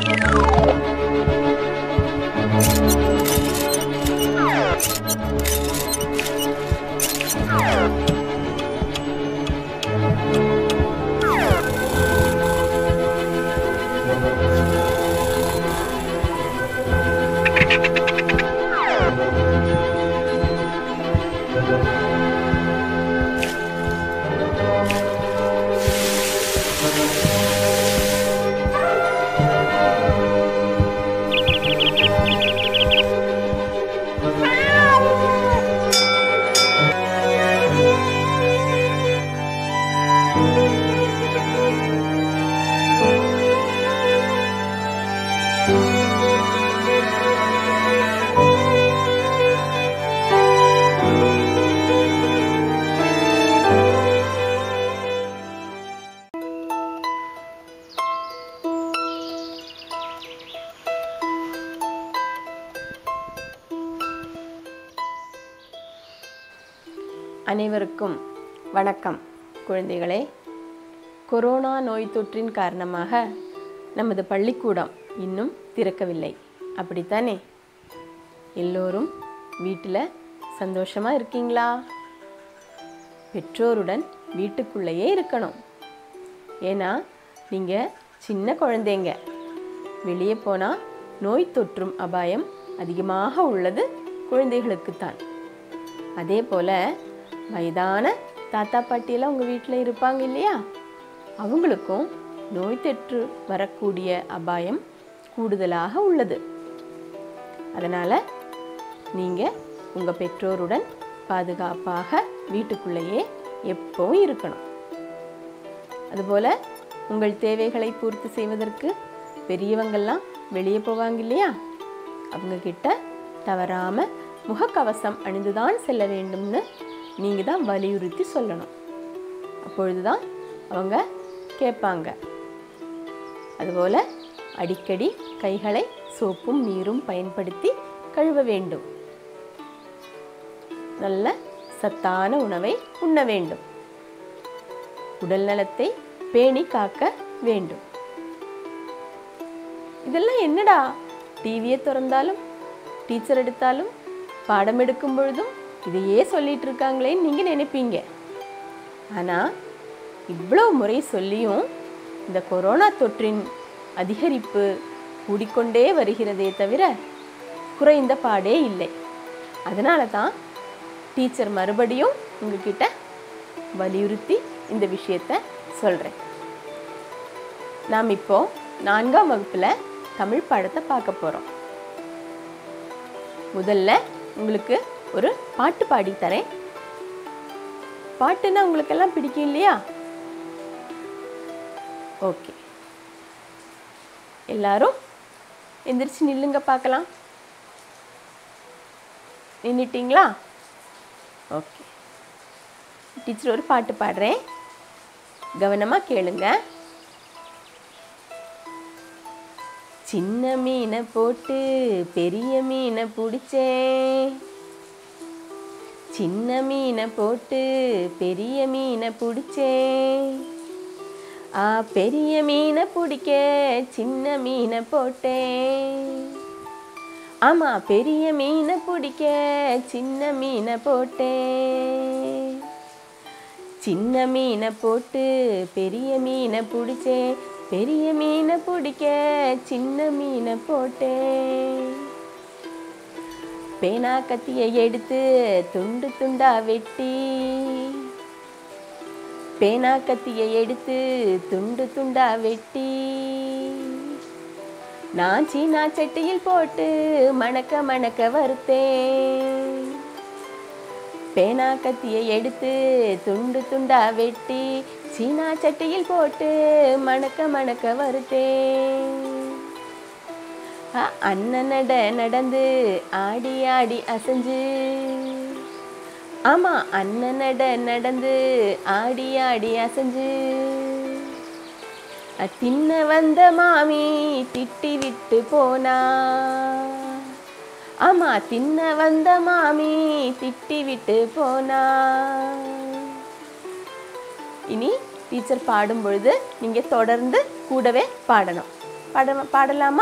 அனைவருக்கும் வணக்கம் குழந்தைகளே கொரோனா நோய் தொற்றின் காரணமாக நமது பள்ளிக்கூடம் இன்னும் திறக்கவில்லை அப்படித்தானே எல்லோரும் வீட்டில் சந்தோஷமாக இருக்கீங்களா பெற்றோருடன் வீட்டுக்குள்ளேயே இருக்கணும் ஏன்னா நீங்கள் சின்ன குழந்தைங்க வெளியே போனால் நோய் தொற்றும் அபாயம் அதிகமாக உள்ளது குழந்தைகளுக்குத்தான் அதே போல் வயதான தாத்தா பாட்டியெல்லாம் உங்கள் வீட்டில் இருப்பாங்க இல்லையா அவங்களுக்கும் நோய் தொற்று வரக்கூடிய அபாயம் கூடுதலாக உள்ளது அதனால் நீங்கள் உங்கள் பெற்றோருடன் பாதுகாப்பாக வீட்டுக்குள்ளேயே எப்பவும் இருக்கணும் அதுபோல் உங்கள் தேவைகளை பூர்த்தி செய்வதற்கு பெரியவங்கெல்லாம் வெளியே போவாங்க இல்லையா அவங்க கிட்ட தவறாமல் முகக்கவசம் அணிந்துதான் செல்ல வேண்டும்னு நீங்கள் தான் வலியுறுத்தி சொல்லணும் அப்பொழுது தான் அவங்க கேட்பாங்க அதுபோல் அடிக்கடி கைகளை சோப்பும் நீரும் பயன்படுத்தி கழுவ வேண்டும் நல்ல சத்தான உணவை உண்ண வேண்டும் உடல் நலத்தை பேணி காக்க வேண்டும் இதெல்லாம் என்னடா டிவியை திறந்தாலும் டீச்சர் எடுத்தாலும் பாடம் எடுக்கும் பொழுதும் இதையே சொல்லிட்டு இருக்காங்களேன்னு நீங்கள் நினைப்பீங்க ஆனால் இவ்வளோ முறை சொல்லியும் இந்த கொரோனா தொற்றின் அதிகரிப்பு கூடிக்கொண்டே வருகிறதே தவிர குறைந்த பாடே இல்லை அதனால தான் டீச்சர் மறுபடியும் உங்ககிட்ட வலியுறுத்தி இந்த விஷயத்த சொல்கிறேன் நாம் இப்போ நான்காம் வகுப்பில் தமிழ் பாடத்தை பார்க்க போகிறோம் முதல்ல உங்களுக்கு ஒரு பாட்டு பாடி தரேன் பாட்டுன்னா உங்களுக்கெல்லாம் பிடிக்கும் இல்லையா ஓகே எல்லாரும் எந்திரிச்சு நில்லுங்க பார்க்கலாம் நின்றுட்டிங்களா ஓகே டீச்சர் ஒரு பாட்டு பாடுறேன் கவனமாக கேளுங்க சின்ன மீனை போட்டு பெரிய மீனை பிடிச்சேன் சின்ன மீனை போட்டு பெரிய மீனை பிடிச்சேன் ஆ பெரிய மீனை பிடிக்க சின்ன மீனை போட்டேன் ஆமா பெரிய மீனை பிடிக்க சின்ன மீனை போட்டேன் சின்ன மீனை போட்டு பெரிய மீனை பிடிச்சேன் பெரிய மீனை பிடிக்க சின்ன மீனை போட்டேன் பேனா கத்தியை எடுத்து துண்டு துண்டா வெட்டி பேனா கத்தியை எடுத்து துண்டு துண்டா வெட்டி நான் சீனா சட்டியில் போட்டு மணக்க மணக்க வறுத்தேன் பேனா கத்தியை எடுத்து துண்டு துண்டா வெட்டி சீனா சட்டியில் போட்டு மணக்க மணக்க வறுத்தேன் அ, அண்ணன் நட நடந்து ஆடி ஆடி அசைஞ்சு ஆமா அண்ணன் நட நடந்து ஆடி ஆடி அசைஞ்சு அ, தின்ன வந்த மாமி திட்டி விட்டு போனா ஆமா தின்ன வந்த மாமி திட்டி விட்டு போனா இனி டீச்சர் பாடும் பொழுது நீங்க தொடர்ந்து கூடவே பாடணும் பாட பாடலாமா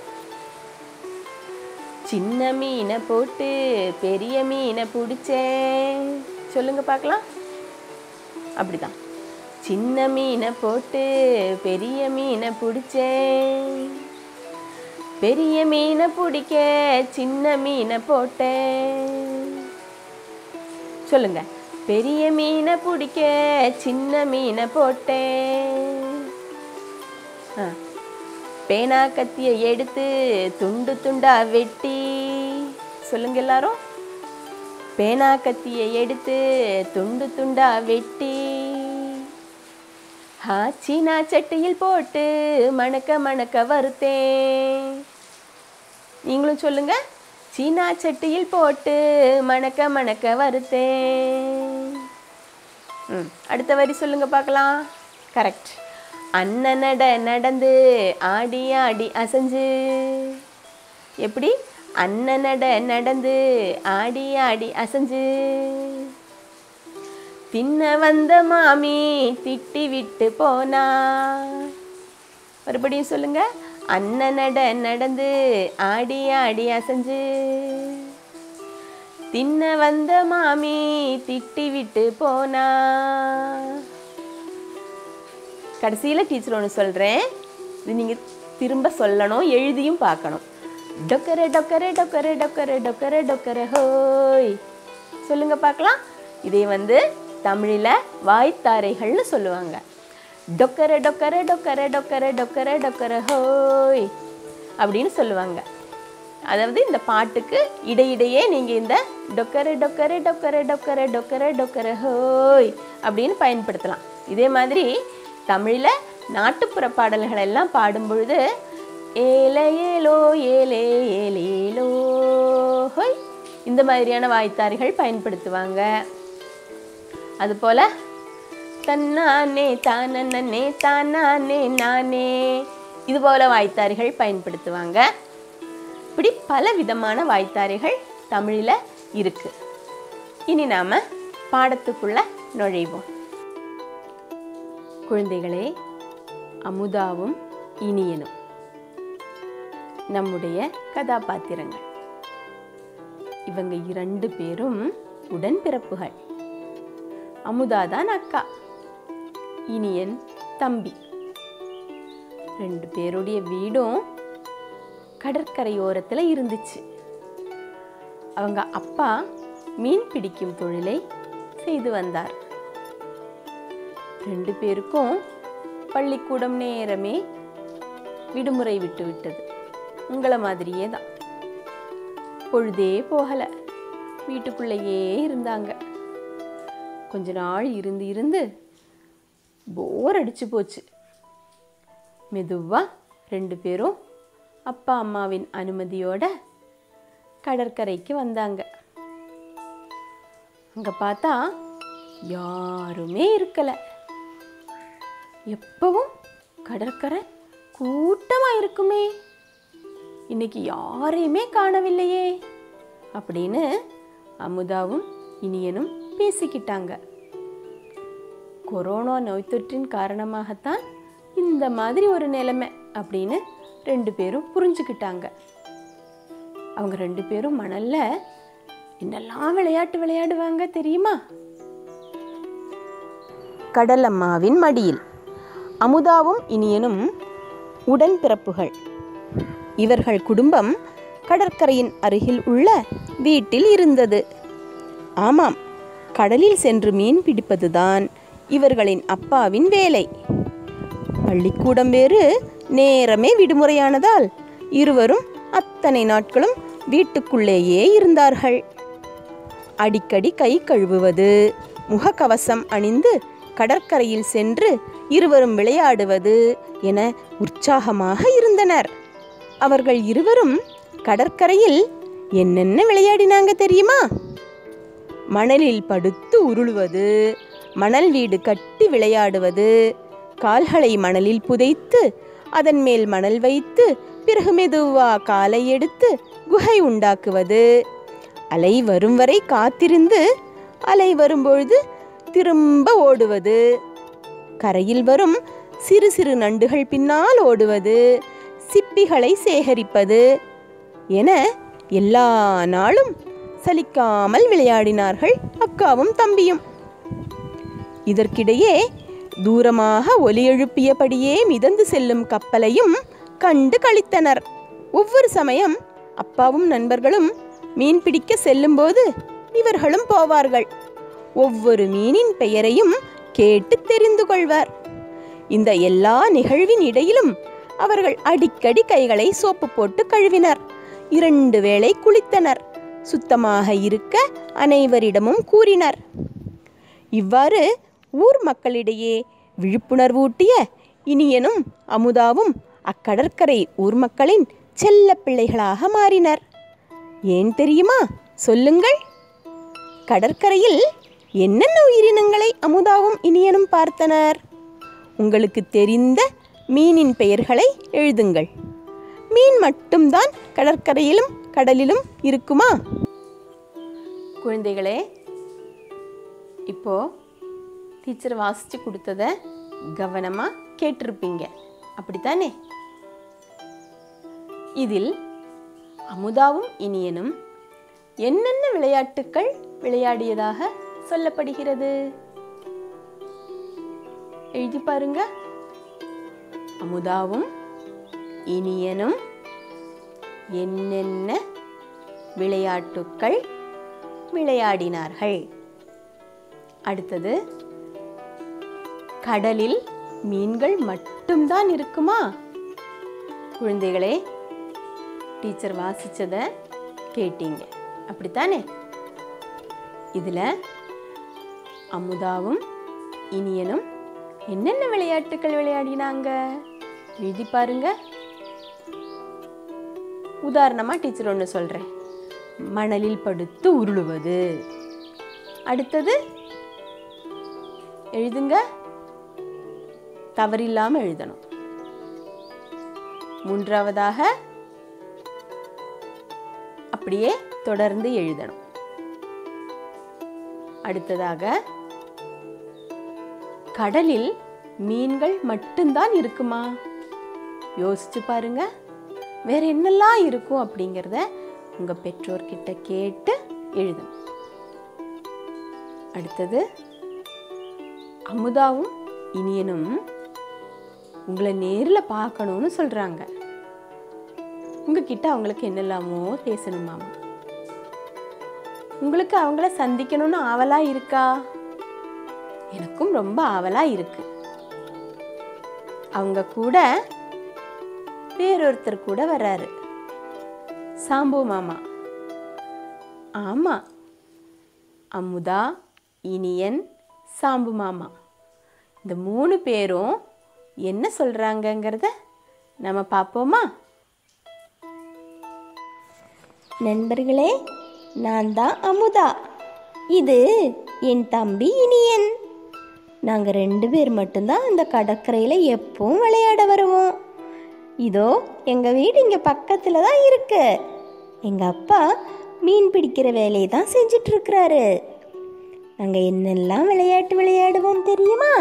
சின்ன மீனை போட்டு பெரிய மீனை பிடிச்சேன் சொல்லுங்க பார்க்கலாம் அப்படிதான் சின்ன மீனை போட்டு பெரிய மீனை பிடிச்சேன் பெரிய மீனை பிடிக்க சின்ன மீனை போட்டேன் சொல்லுங்க பெரிய மீனை பிடிக்க சின்ன மீனை போட்டேன் ஆ. பேனா கத்தியை எடுத்து துண்டு துண்டா வெட்டி சொல்லுங்க எல்லாரும் பேனா கத்தியை எடுத்து துண்டு துண்டா வெட்டி ஆ, சீனா சட்டியில் போட்டு மணக்க மணக்க வறுத்தேன் நீங்களும் சொல்லுங்க சீனா சட்டியில் போட்டு மணக்க மணக்க வறுத்தேன் ம் அடுத்த வரி சொல்லுங்க பார்க்கலாம் கரெக்ட் அண்ணன் நட நடந்து ஆடி ஆடி அசைஞ்சு எப்படி அண்ணன் நட நடந்து ஆடி ஆடி அசைஞ்சு தின்ன வந்த மாமி திட்டி விட்டு போனா மறுபடியும் சொல்லுங்க அண்ணன் நட நடந்து ஆடி ஆடி அசைஞ்சு தின்ன வந்த மாமி திட்டி விட்டு போனா கடைசியில் டீச்சர் ஒன்று சொல்கிறேன் இது நீங்கள் திரும்ப சொல்லணும் எழுதியும் பார்க்கணும் டொக்கரே டொக்கரே டொக்கரே டொக்கரே டொக்கரே டொக்கரே ஹோய் சொல்லுங்க பார்க்கலாம் இதை வந்து தமிழில் வாய்த்தாரைகள்னு சொல்லுவாங்க டொக்கரே டொக்கரே டொக்கரே டொக்கரே டொக்கரே டொக்கரே ஹோய் அப்படின்னு சொல்லுவாங்க அதாவது இந்த பாட்டுக்கு இடையிடையே நீங்கள் இந்த டொக்கரே டொக்கரே டொக்கரே டொக்கரே டொக்கரே டொக்கரே ஹோய் அப்படின்னு பயன்படுத்தலாம் இதே மாதிரி தமிழில் நாட்டுப்புற பாடல்கள் எல்லாம் பாடும் பொழுது ஏல ஏலோ ஏலே ஏலேலோ ஹோய் இந்த மாதிரியான வாய்த்தாரிகள் பயன்படுத்துவாங்க அதுபோல் தன்னானே தானே தானானே நானே இது போல வாய்த்தாரிகள் பயன்படுத்துவாங்க இப்படி பல விதமான வாய்த்தாரிகள் தமிழில் இருக்கு இனி நாம பாடத்துக்குள்ள நுழைவோம் குழந்தைகளே அமுதாவும் இனியனும் நம்முடைய கதாபாத்திரங்கள் இவங்க இரண்டு பேரும் உடன்பிறப்புகள் அமுதாதான் அக்கா இனியன் தம்பி ரெண்டு பேருடைய வீடும் கடற்கரையோரத்தில் இருந்துச்சு அவங்க அப்பா மீன் பிடிக்கும் தொழிலை செய்து வந்தார் ரெண்டு பேருக்கும் பள்ளிக்கூடம் நேரமே விடுமுறை விட்டு விட்டது உங்களை மாதிரியே தான் பொழுதே போகலை வீட்டுக்குள்ளேயே இருந்தாங்க கொஞ்ச நாள் இருந்து இருந்து போர் அடிச்சு போச்சு மெதுவா ரெண்டு பேரும் அப்பா அம்மாவின் அனுமதியோட கடற்கரைக்கு வந்தாங்க அங்க பார்த்தா யாருமே இருக்கல எப்பவும் கடற்கரை கூட்டமா இருக்குமே இன்னைக்கு யாரையுமே காணவில்லையே அப்படின்னு அமுதாவும் இனியனும் பேசிக்கிட்டாங்க கொரோனா நோய் தொற்றின் காரணமாகத்தான் இந்த மாதிரி ஒரு நிலைமை அப்படின்னு ரெண்டு பேரும் புரிஞ்சுக்கிட்டாங்க அவங்க ரெண்டு பேரும் மணல்ல என்னெல்லாம் விளையாட்டு விளையாடுவாங்க தெரியுமா கடலம்மாவின் மடியில் அமுதாவும் இனியனும் உடன்பிறப்புகள் இவர்கள் குடும்பம் கடற்கரையின் அருகில் உள்ள வீட்டில் இருந்தது ஆமாம் கடலில் சென்று மீன் பிடிப்பதுதான் இவர்களின் அப்பாவின் வேலை பள்ளிக்கூடம் வேறு நேரமே விடுமுறையானதால் இருவரும் அத்தனை நாட்களும் வீட்டுக்குள்ளேயே இருந்தார்கள் அடிக்கடி கை கழுவுவது முகக்கவசம் அணிந்து கடற்கரையில் சென்று இருவரும் விளையாடுவது என உற்சாகமாக இருந்தனர் அவர்கள் இருவரும் கடற்கரையில் என்னென்ன விளையாடினாங்க தெரியுமா மணலில் படுத்து உருளுவது மணல் வீடு கட்டி விளையாடுவது கால்களை மணலில் புதைத்து அதன் மேல் மணல் வைத்து பிறகு மெதுவா காலை எடுத்து குகை உண்டாக்குவது அலை வரும் வரை காத்திருந்து அலை வரும்பொழுது திரும்ப ஓடுவது கரையில் வரும் சிறு சிறு நண்டுகள் பின்னால் ஓடுவது சிப்பிகளை சேகரிப்பது என எல்லா நாளும் சலிக்காமல் விளையாடினார்கள் அக்காவும் தம்பியும் இதற்கிடையே தூரமாக ஒலி எழுப்பியபடியே மிதந்து செல்லும் கப்பலையும் கண்டு களித்தனர் ஒவ்வொரு சமயம் அப்பாவும் நண்பர்களும் மீன் பிடிக்க செல்லும்போது இவர்களும் போவார்கள் ஒவ்வொரு மீனின் பெயரையும் கேட்டு தெரிந்து கொள்வார் இந்த எல்லா நிகழ்வின் இடையிலும் அவர்கள் அடிக்கடி கைகளை சோப்பு போட்டு கழுவினர் இரண்டு வேளை குளித்தனர் சுத்தமாக இருக்க அனைவரிடமும் கூறினர் இவ்வாறு ஊர் மக்களிடையே விழிப்புணர்வூட்டிய இனியனும் அமுதாவும் அக்கடற்கரை ஊர் மக்களின் செல்ல பிள்ளைகளாக மாறினர் ஏன் தெரியுமா சொல்லுங்கள் கடற்கரையில் என்னென்ன உயிரினங்களை அமுதாவும் இனியனும் பார்த்தனர் உங்களுக்கு தெரிந்த மீனின் பெயர்களை எழுதுங்கள் மீன் மட்டும்தான் கடற்கரையிலும் கடலிலும் இருக்குமா குழந்தைகளே இப்போ டீச்சர் வாசித்து கொடுத்தத கவனமாக கேட்டிருப்பீங்க அப்படித்தானே இதில் அமுதாவும் இனியனும் என்னென்ன விளையாட்டுக்கள் விளையாடியதாக சொல்லப்படுகிறது எழுதி பாருங்க அமுதாவும் இனியனும் என்னென்ன விளையாட்டுக்கள் விளையாடினார்கள் அடுத்தது கடலில் மீன்கள் மட்டும்தான் இருக்குமா குழந்தைகளே டீச்சர் வாசிச்சதை கேட்டீங்க அப்படித்தானே இதில் அமுதாவும் இனியனும் என்னென்ன விளையாட்டுகள் விளையாடினாங்க எழுதி பாருங்க உதாரணமாக டீச்சர் ஒன்று சொல்கிறேன் மணலில் படுத்து உருளுவது அடுத்தது எழுதுங்க தவறில்லாமல் எழுதணும் மூன்றாவதாக அப்படியே தொடர்ந்து எழுதணும் அடுத்ததாக கடலில் மீன்கள் மட்டும்தான் இருக்குமா யோசிச்சு பாருங்க வேற என்னெல்லாம் இருக்கும் அப்படிங்கிறத உங்க பெற்றோர்கிட்ட கேட்டு எழுதணும் அடுத்தது அமுதாவும் இனியனும் உங்களை நேரில் பார்க்கணும்னு சொல்றாங்க உங்ககிட்ட அவங்களுக்கு என்னெல்லாமோ பேசணுமாமா உங்களுக்கு அவங்கள சந்திக்கணும்னு ஆவலா இருக்கா எனக்கும் ரொம்ப ஆவலா இருக்கு அவங்க கூட வேறொருத்தர் கூட வர்றாரு சாம்பு மாமா ஆமா அமுதா இனியன் சாம்பு மாமா இந்த மூணு பேரும் என்ன சொல்றாங்கங்கிறத நம்ம பார்ப்போமா நண்பர்களே நான் தான் அமுதா இது என் தம்பி இனியன் நாங்கள் ரெண்டு பேர் மட்டும்தான் அந்த கடற்கரையில் எப்பவும் விளையாட வருவோம் இதோ எங்கள் வீடு இங்கே பக்கத்தில் தான் இருக்கு எங்கள் அப்பா மீன் பிடிக்கிற வேலையை தான் செஞ்சிட்ருக்கிறாரு நாங்கள் என்னெல்லாம் விளையாட்டு விளையாடுவோம் தெரியுமா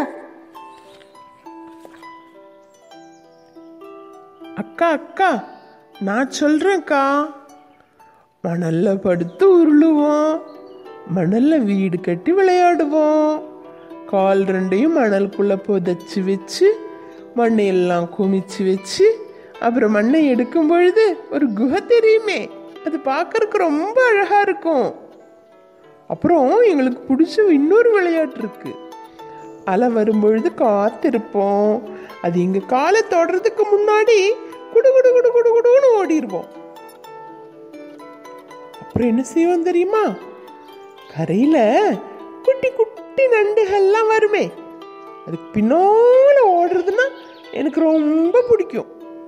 அக்கா அக்கா நான் சொல்கிறேன்க்கா மணல்ல படுத்து உருளுவோம் மணல்ல வீடு கட்டி விளையாடுவோம் கால் ரெண்டையும் மணலுக்குள்ள புதைச்சி வச்சு மண்ணை எல்லாம் குமிச்சு வச்சு அப்புறம் மண்ணை எடுக்கும் பொழுது ஒரு குகை தெரியுமே அது பார்க்கறதுக்கு ரொம்ப அழகா இருக்கும் அப்புறம் எங்களுக்கு பிடிச்ச இன்னொரு விளையாட்டு இருக்கு அலை வரும்பொழுது காத்திருப்போம் அது எங்க காலை தொடறதுக்கு முன்னாடி குடு குடு குடு குடு குடுன்னு ஓடிடுவோம் அப்புறம் என்ன செய்வோம் தெரியுமா கரையில குட்டி குட்டி நண்டுகள்லாம் வருமே அதுக்கு பின்னால ஓடுறதுன்னா எனக்கு ரொம்ப பிடிக்கும்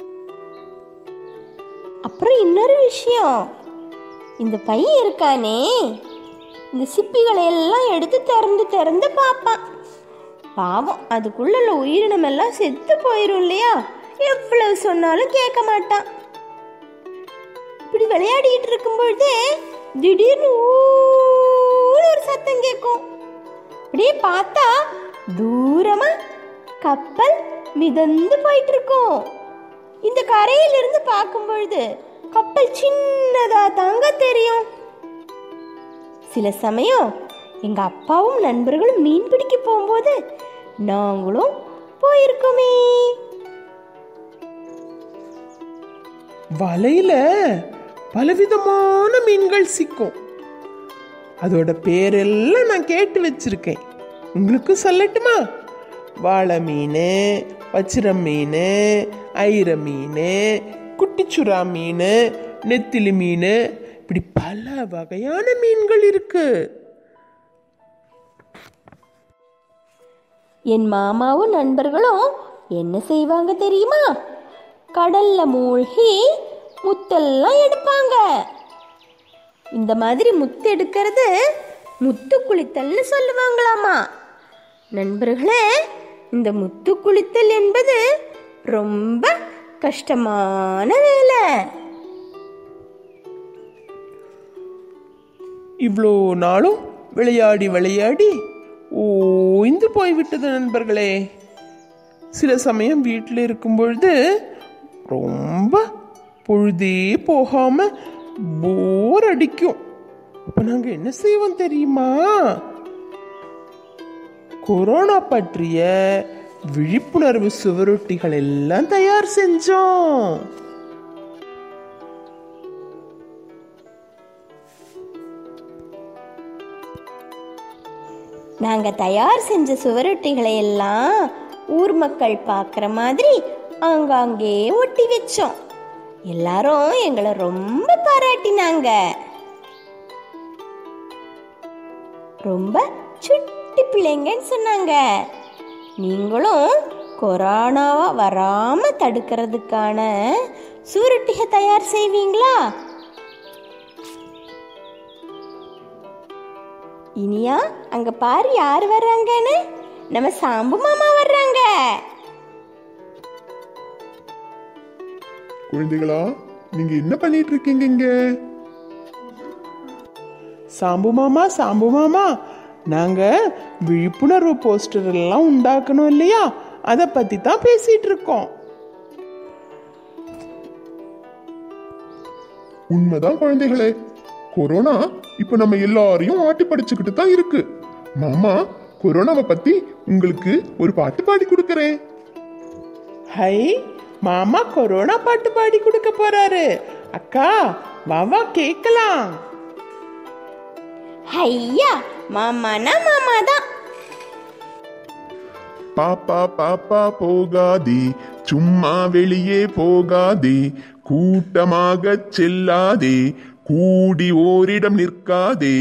அப்புறம் இன்னொரு விஷயம் இந்த பையன் இருக்கானே இந்த சிப்பிகளை எல்லாம் எடுத்து திறந்து திறந்து பார்ப்பான் பாவம் அதுக்குள்ள உள்ள உயிரினம் எல்லாம் செத்து போயிரும் இல்லையா எவ்வளவு சொன்னாலும் கேட்க மாட்டான் இப்படி விளையாடிட்டு இருக்கும் பொழுதே திடீர்னு ஊன்னு ஒரு சத்தம் கேட்கும் அப்படியே பார்த்தா தூரமா கப்பல் மிதந்து போயிட்டு இருக்கும் இந்த கரையிலிருந்து பார்க்கும் பொழுது கப்பல் சின்னதா தாங்க தெரியும் சில சமயம் எங்க அப்பாவும் நண்பர்களும் மீன் பிடிக்க போகும்போது நாங்களும் போயிருக்கோமே வலையில பலவிதமான மீன்கள் சிக்கும் அதோட பேரெல்லாம் நான் கேட்டு வச்சிருக்கேன் உங்களுக்கு சொல்லட்டுமா வாழை மீன் வச்சிரம் மீன் ஐர மீன் குட்டிச்சுறா மீன் நெத்திலி மீன் இப்படி பல வகையான மீன்கள் இருக்கு என் மாமாவும் நண்பர்களும் என்ன செய்வாங்க தெரியுமா கடல்ல மூழ்கி முத்தெல்லாம் எடுப்பாங்க இந்த மாதிரி முத்து எடுக்கிறது முத்து குளித்தல்னு சொல்லுவாங்களாமா நண்பர்களே இந்த முத்து குளித்தல் என்பது ரொம்ப கஷ்டமான வேலை இவ்வளோ நாளும் விளையாடி விளையாடி ஓய்ந்து போய்விட்டது நண்பர்களே சில சமயம் வீட்டில் இருக்கும் பொழுது ரொம்ப பொழுதே போகாம போர் அடிக்கும் அப்ப நாங்க என்ன செய்வோம் தெரியுமா கொரோனா பற்றிய விழிப்புணர்வு சுவரொட்டிகள் எல்லாம் தயார் செஞ்சோம் நாங்க தயார் செஞ்ச சுவரொட்டிகளை எல்லாம் ஊர் மக்கள் பார்க்குற மாதிரி ஆங்காங்கே ஒட்டி வச்சோம் எல்லாரும் எங்களை ரொம்ப பாராட்டினாங்க ரொம்ப சுட்டி பிள்ளைங்கன்னு சொன்னாங்க நீங்களும் கொரோனாவா வராம தடுக்கிறதுக்கான சுவரொட்டிகை தயார் செய்வீங்களா இனியா அங்க பாரு யார் வர்றாங்கன்னு நம்ம சாம்பு மாமா வர்றாங்க குழந்தைகளா நீங்க என்ன பண்ணிட்டு இருக்கீங்க இங்க சாம்பு மாமா சாம்பு மாமா நாங்க விழிப்புணர்வு போஸ்டர் எல்லாம் உண்டாக்கணும் இல்லையா அதை பத்தி தான் பேசிட்டு இருக்கோம் உண்மைதான் குழந்தைகளே கொரோனா இப்ப நம்ம எல்லாரையும் ஆட்டி படிச்சுக்கிட்டு தான் இருக்கு மாமா கொரோனாவை பத்தி உங்களுக்கு ஒரு பாட்டு பாடி கொடுக்கறேன் ஹை மாமா கொரோனா பாட்டு பாடி கொடுக்க போறாரு அக்கா வாவா கேட்கலாம் ஐயா மாமானா மாமா தான் பாப்பா பாப்பா போகாதே சும்மா வெளியே போகாதே கூட்டமாக செல்லாதே கூடி ஓரிடம் நிற்காதே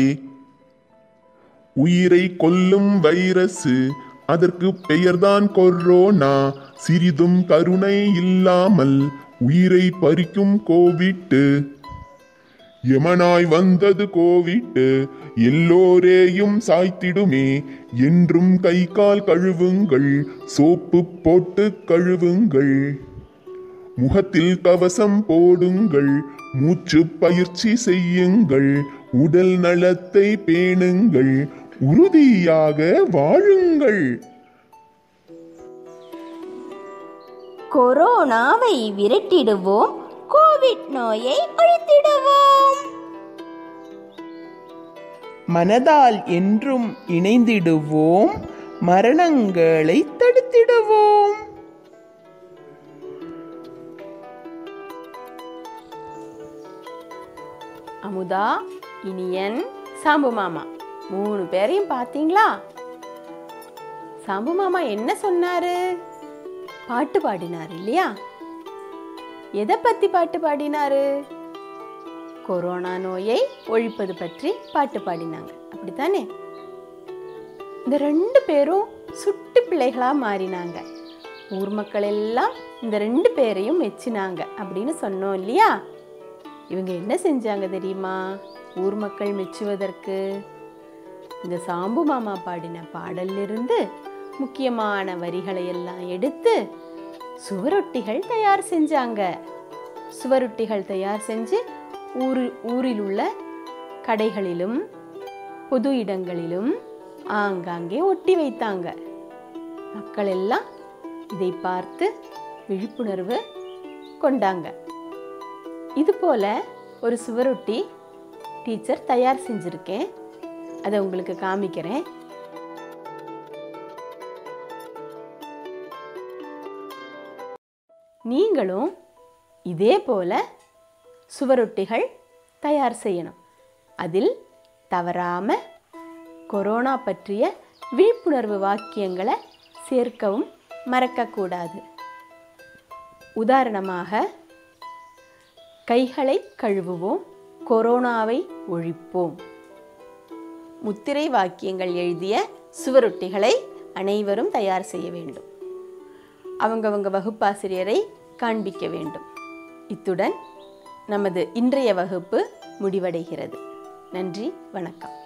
உயிரை கொல்லும் வைரஸ் அதற்கு பெயர்தான் கொரோனா சிறிதும் கருணை இல்லாமல் உயிரை பறிக்கும் கோவிட்டு எமனாய் வந்தது கோவிட்டு எல்லோரேயும் சாய்த்திடுமே என்றும் கை கால் கழுவுங்கள் சோப்பு போட்டு கழுவுங்கள் முகத்தில் கவசம் போடுங்கள் மூச்சு பயிற்சி செய்யுங்கள் உடல் நலத்தை பேணுங்கள் உறுதியாக வாழுங்கள் கொரோனாவை விரட்டிடுவோம் கோவிட் நோயை ஒழித்திடுவோம் மனதால் என்றும் இணைந்திடுவோம் மரணங்களை தடுத்திடுவோம் அமுதா இனியன் சாம்பு மாமா மூணு பேரையும் பார்த்தீங்களா சாம்பு மாமா என்ன சொன்னாரு பாட்டு பாடினார் இல்லையா எதை பத்தி பாட்டு பாடினாரு கொரோனா நோயை ஒழிப்பது பற்றி பாட்டு பாடினாங்க அப்படித்தானே இந்த ரெண்டு பேரும் சுட்டு பிள்ளைகளா மாறினாங்க ஊர் மக்கள் எல்லாம் இந்த ரெண்டு பேரையும் மெச்சினாங்க அப்படின்னு சொன்னோம் இல்லையா இவங்க என்ன செஞ்சாங்க தெரியுமா ஊர் மக்கள் மெச்சுவதற்கு இந்த சாம்பு மாமா பாடின பாடலிலிருந்து முக்கியமான வரிகளை எல்லாம் எடுத்து சுவரொட்டிகள் தயார் செஞ்சாங்க சுவரொட்டிகள் தயார் செஞ்சு ஊரு ஊரில் உள்ள கடைகளிலும் பொது இடங்களிலும் ஆங்காங்கே ஒட்டி வைத்தாங்க மக்கள் எல்லாம் இதை பார்த்து விழிப்புணர்வு கொண்டாங்க இது போல ஒரு சுவரொட்டி டீச்சர் தயார் செஞ்சுருக்கேன் அதை உங்களுக்கு காமிக்கிறேன் நீங்களும் இதே போல சுவரொட்டிகள் தயார் செய்யணும் அதில் தவறாம கொரோனா பற்றிய விழிப்புணர்வு வாக்கியங்களை சேர்க்கவும் மறக்கக்கூடாது உதாரணமாக கைகளை கழுவுவோம் கொரோனாவை ஒழிப்போம் முத்திரை வாக்கியங்கள் எழுதிய சுவரொட்டிகளை அனைவரும் தயார் செய்ய வேண்டும் அவங்கவங்க வகுப்பாசிரியரை காண்பிக்க வேண்டும் இத்துடன் நமது இன்றைய வகுப்பு முடிவடைகிறது நன்றி வணக்கம்